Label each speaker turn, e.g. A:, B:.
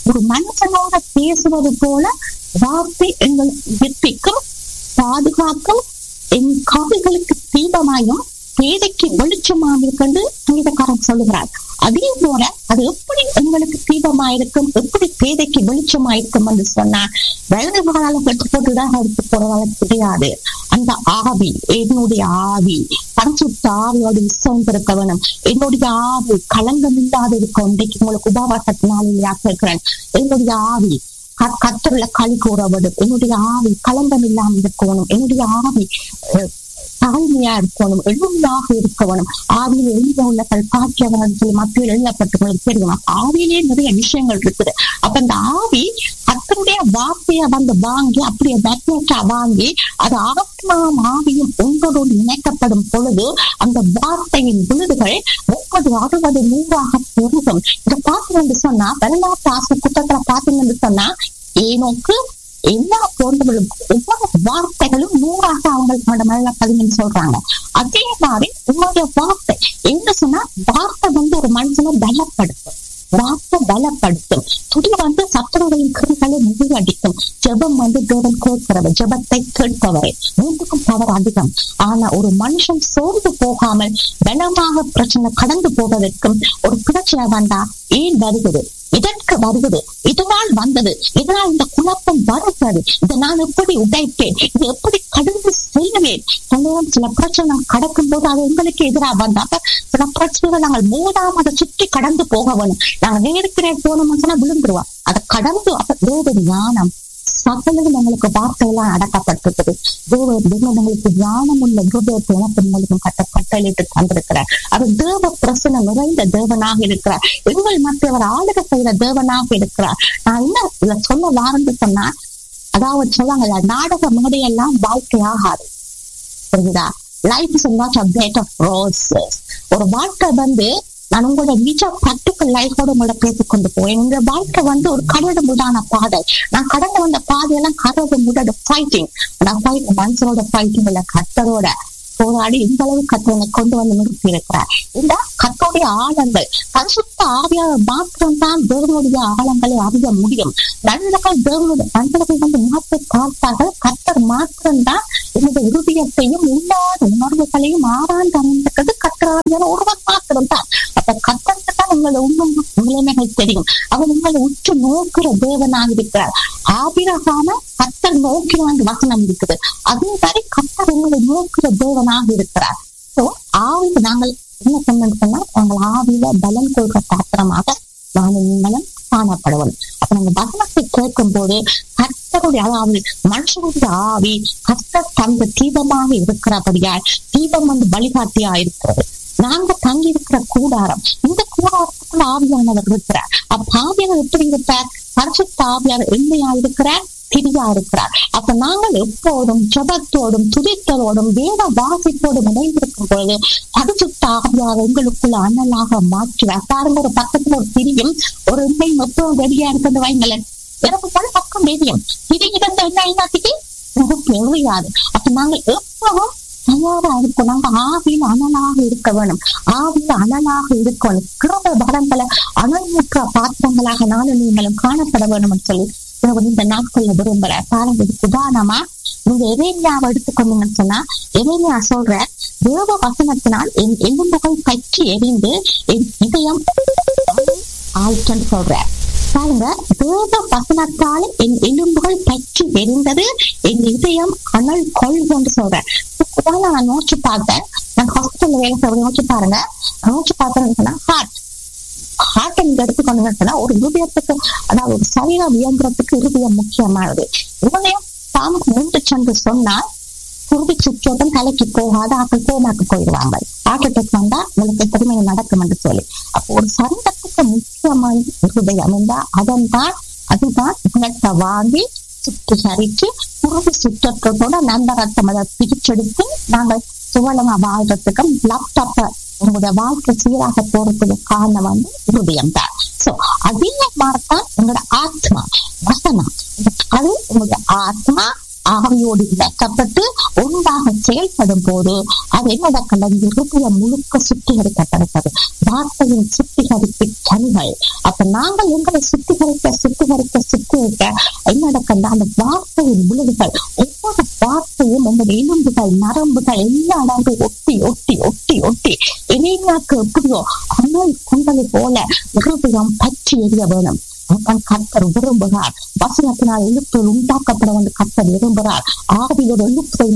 A: ஒரு மனுஷனோட பேசுவது போல வார்த்தை எங்களை உயிர்ப்பிக்கும் பாதுகாக்கும் என் காதுகளுக்கு தீபமாயும் பேதைக்கு வெளிச்சமாக இருக்கென்று சங்கீதக்காரன் சொல்லுகிறார் அதே போல அது எப்படி எங்களுக்கு தீபமாயிருக்கும் எப்படி பேதைக்கு வெளிச்சமாயிருக்கும் என்று சொன்னார் வலது காலால கட்டு போட்டுதான் எடுத்து போறதால கிடையாது அந்த ஆவி என்னுடைய ஆவி பரிசுத்த ஆவியோடு விசைந்திருக்க வேணும் என்னுடைய ஆவி களங்கம் இல்லாத இருக்கும் இன்றைக்கு உங்களுக்கு உபவாசத்தினால கேட்கிறேன் என்னுடைய ஆவி கத்தர்ல களி கூறப்படும் என்னுடைய ஆவி களங்கம் இல்லாமல் இருக்கணும் என்னுடைய ஆவி தாழ்மையா இருக்கணும் எளிமையாக இருக்கணும் ஆவியில் எளிமைய உள்ளவர்கள் பாக்கியவர்கள் சொல்லி மத்தியில் எழுதப்பட்டு தெரியும் ஆவியிலே நிறைய விஷயங்கள் இருக்குது அப்ப அந்த ஆவி கத்தருடைய வார்த்தையை வந்து வாங்கி அப்படியே மேக்னெட்டா வாங்கி அது ஆத்மாவும் ஆவியும் ஒன்றோடு இணைக்கப்படும் பொழுது அந்த வார்த்தையின் விழுதுகள் முப்பது அறுபது நூறாக பெருகும் இதை பார்த்தீங்கன்னு சொன்னா வரலாற்று ஆசை குற்றத்துல பார்த்தீங்கன்னு சொன்னா ஏனோக்கு எல்லா போன்றவர்களும் ஒவ்வொரு வார்த்தைகளும் நூறாக அவங்களுக்கு மேல பதிவுன்னு சொல்றாங்க அதே மாதிரி உங்களுடைய வார்த்தை என்ன சொன்னா வார்த்தை வந்து ஒரு மனுஷனை பலப்படுத்தும் வார்த்தை பலப்படுத்தும் துடி வந்து சத்துருவையின் கிருகளை முறியடிக்கும் ஜெபம் வந்து தேவன் கேட்கிறவர் ஜெபத்தை கேட்பவரை மூன்றுக்கும் பவர் அதிகம் ஆனா ஒரு மனுஷன் சோர்ந்து போகாமல் பலமாக பிரச்சனை கடந்து போவதற்கும் ஒரு பிரச்சனை வந்தா ஏன் வருகிறது இதற்கு வருவது இதனால் வந்தது இதனால் இந்த குழப்பம் வருகிறது இதை நான் எப்படி உடைப்பேன் இது எப்படி கடந்து செல்லுவேன் சில பிரச்சனை கடக்கும் போது அது உங்களுக்கு எதிராக வந்தாங்க சில பிரச்சனைகள் நாங்கள் மூடாம அதை சுற்றி கடந்து போக வேணும் நாங்க நேருக்கு போனோம்னு சொன்னா விழுந்துருவோம் அதை கடந்து அப்ப வேறு ஞானம் சகலரும் எங்களுக்கு வார்த்தையெல்லாம் அடக்கப்பட்டிருக்குது தேவ தேவன் எங்களுக்கு ஞானம் உள்ள ஹிருதயத்தை எனக்கு மூலியம் கட்ட கட்டளிட்டு தந்திருக்கிறார் அவர் தேவ பிரசனம் நிறைந்த தேவனாக இருக்கிறார் எங்கள் மத்திய அவர் ஆளுக செய்யற தேவனாக இருக்கிறார் நான் என்ன இதை சொல்ல வாரந்து சொன்னா அதாவது சொல்லுவாங்கல்ல நாடக மேடையெல்லாம் வாழ்க்கை ஆகாது புரியுதா life is not a bed of roses ஒரு வாழ்க்கை வந்து நான் உங்களோட நிஜ ப்ராக்டிக்கல் லைஃபோட உங்களோட பேசிக்கொண்டு போவேன் இந்த வாழ்க்கை வந்து ஒரு கடவுள் முடான பாதை நான் கடந்து வந்த பாதையெல்லாம் கடவுள் முடாத ஃபைட்டிங் நான் ஃபைட் மனுஷனோட ஃபைட்டிங் இல்ல கத்தரோட போராடி இந்த அளவு கத்தவனை கொண்டு வந்து நிறுத்தி இருக்கிறார் இந்த கத்தோடைய ஆழங்கள் பரிசுத்த ஆவியாக மாத்திரம் தான் தேவனுடைய ஆழங்களை அறிய முடியும் நண்பர்கள் தேவனுடைய நண்பர்கள் வந்து மாற்ற பார்த்தார்கள் கத்தர் மாத்திரம்தான் என்னுடைய இருதயத்தையும் இல்லாத உணர்வுகளையும் ஆராய்ந்து அறிந்திருக்கிறது கத்தராவியான ஒருவர் மாத்திரம் தான் அப்ப கத்தருக்கு தான் உங்களை உண்மை நிலைமைகள் தெரியும் அவர் உங்களை உற்று நோக்கிற தேவனாக இருக்கிறார் ஆபிரகாம கத்தர் நோக்கினாங்க வசனம் இருக்குது அதே மாதிரி கத்தர் உங்களை நோக்கிற தேவனாக இருக்கிறார் சோ ஆவில நாங்கள் என்ன சொன்னோம்னு சொன்னா நாங்கள் ஆவியில பலம் கொள்கிற பாத்திரமாக நாங்கள் நீங்களும் காணப்படுவோம் அப்ப நாங்க வசனத்தை கேட்கும் போது கத்தருடைய அதாவது மனுஷனுடைய ஆவி கத்தர் தந்த தீபமாக இருக்கிறபடியால் தீபம் வந்து வழிகாட்டியா இருக்கிறது நாங்க தங்கி இருக்கிற கூடாரம் இந்த கூடாரத்துக்குள்ள ஆவியானவர் இருக்கிறார் அப்ப ஆவியானவர் எப்படி இருப்பார் பரிசுத்த ஆவியார் எண்மையா இருக்கிறார் திரியா இருக்கிறார் அப்ப நாங்கள் எப்போதும் ஜபத்தோடும் துதித்தலோடும் வேத வாசிப்போடும் இணைந்திருக்கும் பொழுது பரிசுத்த ஆவியார் எங்களுக்குள்ள அனலாக மாற்றுவார் பாருங்க ஒரு பக்கத்துல ஒரு திரியும் ஒரு எண்ணெய் எப்பவும் ரெடியா இருக்கிறது வைங்களேன் எனக்கு பல பக்கம் தெரியும் திரி இருந்த எண்ணெய் எல்லாத்துக்கு நமக்கு எழியாது அப்ப நாங்கள் எப்பவும் தயாரா இருக்கும் நாங்க ஆவியில் அனலாக இருக்க வேணும் ஆவியில் அனலாக இருக்கணும் கிருப பலங்களை அனல்முற்ற பாத்திரங்களாக நானும் நீங்களும் காணப்பட வேணும் சொல்லி இந்த நாட்கள்ல விரும்புற பாருங்க இதுக்கு உதாரணமா நீங்க எரேமியாவை எடுத்துக்கொண்டீங்கன்னு சொன்னா எரேமியா சொல்ற தேவ வசனத்தினால் என் எலும்புகள் பற்றி எரிந்து என் இதயம் ஆயிற்றுன்னு சொல்ற பாருங்க தேவ வசனத்தால் என் எலும்புகள் பற்றி எரிந்தது என் இதயம் அனல் கொள்ளுன்னு சொல்றேன் உதாரணம் நான் நோச்சு பார்த்தேன் நான் ஹாஸ்பிட்டல் வேலை செய்ய நோச்சு பாருங்க நோச்சு பார்த்தேன்னு சொன்னா ஹார்ட் ஹார்ட் நீங்க எடுத்துக்கொண்டு சொன்னா ஒரு இருதயத்துக்கு அதாவது ஒரு சரீரம் இயங்குறதுக்கு இருதயம் முக்கியமானது இருதயம் பாம்பு நின்று சென்று சொன்னால் குருதி சுற்றோட்டம் தலைக்கு போகாத ஆக்கள் கோமாக்கு போயிடுவாங்க ஹார்ட் அட்டாக் வந்தா உங்களுக்கு திரும்ப நடக்கும் என்று சொல்லி அப்போ ஒரு சரீரத்துக்கு முக்கியமான இருதயம் இருந்தா அதன் தான் அதுதான் குணத்தை வாங்கி சுத்திகரிச்சு குருதி சுற்றத்தோட நல்ல ரத்தம் அதை பிரிச்செடுத்து நாங்கள் சுவலமா வாழ்றதுக்கும் லேப்டாப்ப உங்களுடைய வாழ்க்கை சீராக போறதுக்கு காரணம் வந்து இருதயம் தான் சோ அதே மாதிரிதான் உங்களோட ஆத்மா வசனம் அது உங்களுடைய ஆத்மா ஆவியோடு இணைக்கப்பட்டு ஒன்றாக செயல்படும் போது அது என்ன கலந்து இருதயம் முழுக்க சுத்திகரிக்கப்படுகிறது வார்த்தையின் சுத்திகரிப்பு கனிகள் அப்ப நாங்கள் எங்களை சுத்திகரிக்க சுத்திகரிக்க சுத்திகரிக்க என்ன நடக்கல அந்த வார்த்தையின் விழுதுகள் ஒவ்வொரு வார்த்தையும் உங்களுடைய எலும்புகள் நரம்புகள் எல்லா இடங்களும் ஒட்டி ஒட்டி ஒட்டி ஒட்டி இணையாக்கு எப்படியோ அனல் கொண்டது போல இருதயம் பற்றி எரிய வேணும் அதான் கர்த்தர் விரும்புகிறார் வசனத்தினால் எழுப்புகள் உண்டாக்கப்பட வந்து கர்த்தர் விரும்புகிறார் ஆவியோட எழுப்புதை